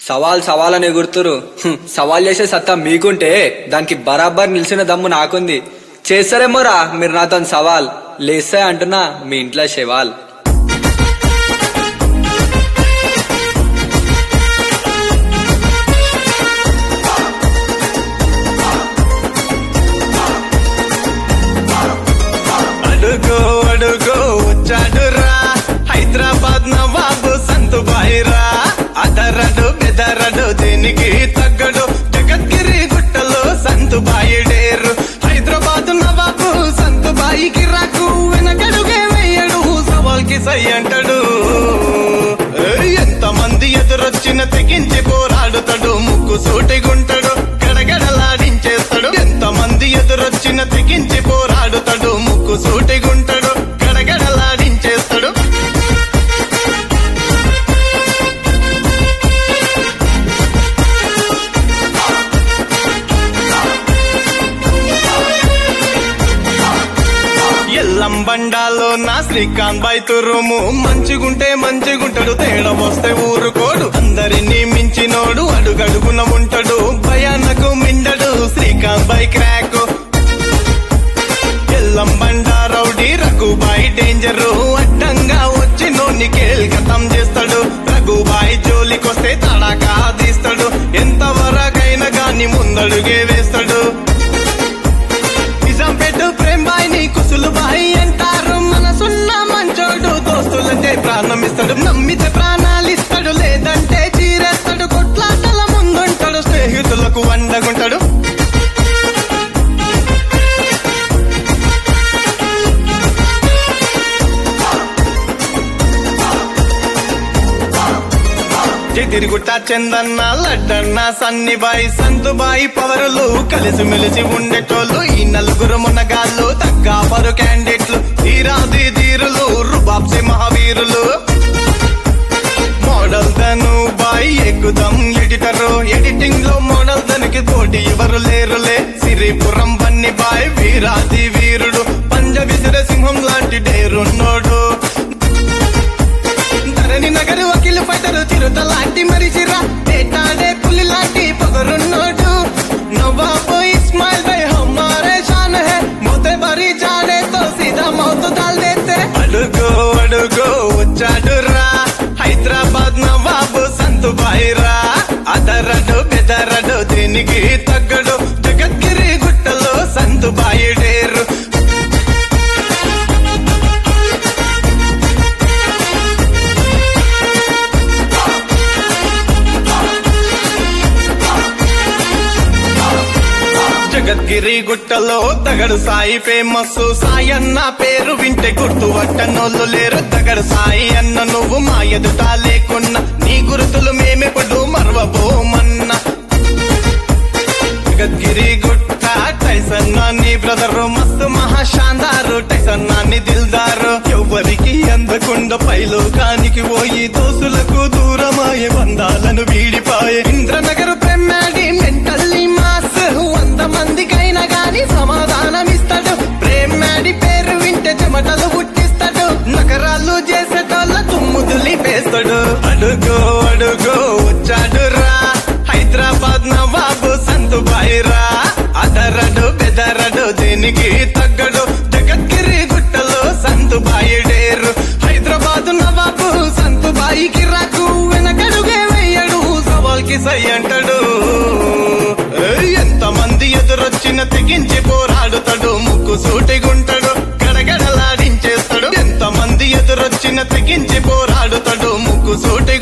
సవాల్ సవాల్ అని ఎగురుతురు హ్మ్, సవాల్ చేసే సత్తా మీకుంటే దానికి బరాబర్ నిలిచిన దమ్ము నాకుంది చేస్తారేమోరా మీరు నాతో సవాల్ లేస్తే అంటున్నా మీ ఇంట్లో శవాల్ అడుగో అడుగో వచ్చాడురా హైదరాబాద్ నవాబు సంతు బాయిరా అదరడు బెదరడు దేనికి తగ్గడు జగద్గిరి గుట్టలో సంతు బాయిడేరు హైదరాబాద్ నవాబు సంతు బాయికి రాకు వెనకడుగే వేయడు సవాల్కి సై అంటాడు ఏయ్, ఎంతమంది ఎదురొచ్చిన తెగించి పోరాడుతాడు ముక్కు సూటిగుంటాడు గడగడలాడించేస్తాడు ఎంతమంది ఎదురొచ్చిన తెగించి పోరాడుతాడు ముక్కు సూటిగుంటాడు గడగడలాడించేస్తాడు ఎల్లం బండాలో నా శ్రీకాంత్ బాయ్ తురుము మంచిగుంటే మంచిగుంటాడు తేడా వస్తే ఊరుకోడు అందరినీ మించినోడు అడుగడుగున ఉంటాడు భయానకు మిండడు శ్రీకాంత్ బాయ్ క్రాక్ ఎల్లం బండా రౌడీ రఘుబాయ్ డేంజరు అడ్డంగా వచ్చి నోని కేల్కతం చేస్తాడు రఘుబాయ్ జోలికొస్తే తడాకా తీస్తాడు ఎంతవరకైనా గాని ముందడుగే వేస్తాడు నిజాంపేట ప్రేమ్ బాయ్ ని కుసులు బాయ్ అంటారు మనసున్న మంచోడు దోస్తులంటే ప్రాణం ఇస్తాడు నమ్మితే ప్రాణాలు ఇస్తాడు లేదంటే చీరేస్తాడు కొట్లాటల ముందుంటాడు స్నేహితులకు వండగుంటాడు చెదిరిగుట్ట చందన్న లడ్డన్న సన్నిబాయి సంతుబాయి పవరులు కలిసి మెలిసి ఉండేటోళ్ళు ఈ నలుగురు మునగాళ్ళు తగ్గాపరు క్యాండిడేట్లు తీరాది ధీరులు రుబాబ్సి మహావీరులు మోడల్ ధను బాయ్ ఎక్కుదాం ఎడిటర్ ఎడిటింగ్ లో మోడల్ ధనికి తోటి ఎవరు లేరులే సిరిపురం బన్ని బాయ్ వీరాది వీరుడు పంజ విసిర సింహం లాంటి డేరున్నోడు ధరణి నగరు వకీలు ఫైటర్ చిరుత లాంటి మరిచిరా వేటాడే పులి లాంటి పొగరున్నోడు నవాబు ఇస్మాయిల్ భాయ్ హమారే షాన్ హై మోతే బరి జానే తో సీదా మౌత్ దాల్ దేతే అడుగో అడుగో వచ్చాడు రా హైదరాబాద్ నవాబు సంతు బాయిరా అదరడు బెదరడు దీనికి తగ్గడు జగద్గిరి గుట్టలో సంతు బాయిడేరు జగద్గిరి గుట్టలో తగడు సాయి ఫేమస్ సాయి అన్న పేరు వింటే గుర్తు పట్టనోళ్ళు లేరు తగడు సాయి అన్న నువ్వు మా ఎదుట లేకున్నా నీ గుర్తులు మేమెప్పుడు మరవబోమన్నా జగద్గిరి గుట్ట టైసన్ నీ బ్రదర్ మస్తు మహా షాందారు టైసన్ నీ దిల్దారు ఎవ్వరికి అందకుండా పైలోకానికి పోయి దోసులకు దూరమాయే బంధాలను వీడిపాయే ఇంద్రనగర్ ప్రెమ్మాడి మెంటల్లీ మాస్ వంద మందికైనా గాని సమాధానం ఇస్తాడు ప్రేమ్మాడి పేరు వింటే చెమటలు పుట్టిస్తాడు నగరాలు చేసేటోళ్ళ తుమ్ము దులిపేస్తాడు అడుగో అడుగో వచ్చాడు రా హైదరాబాద్ నవాబు సంతు బాయిరా అదరడు బెదరడు దేనికి తగ్గడు జగద్గిరి గుట్టలో సంతు బాయిడేరు హైదరాబాద్ నవాబు సంతు బాయికి రాకు వెనకడుగే వేయడు సవాల్కి సై అంటాడు ఏయ్, ఎంతమంది ఎదురొచ్చిన తెగించి పోరాడుతాడు ముక్కు సూటిగుంటాడు గడగడలాడించేస్తాడు ఎంతమంది ఎదురొచ్చిన తెగించి పోరాడుతాడు ముక్కు సూటి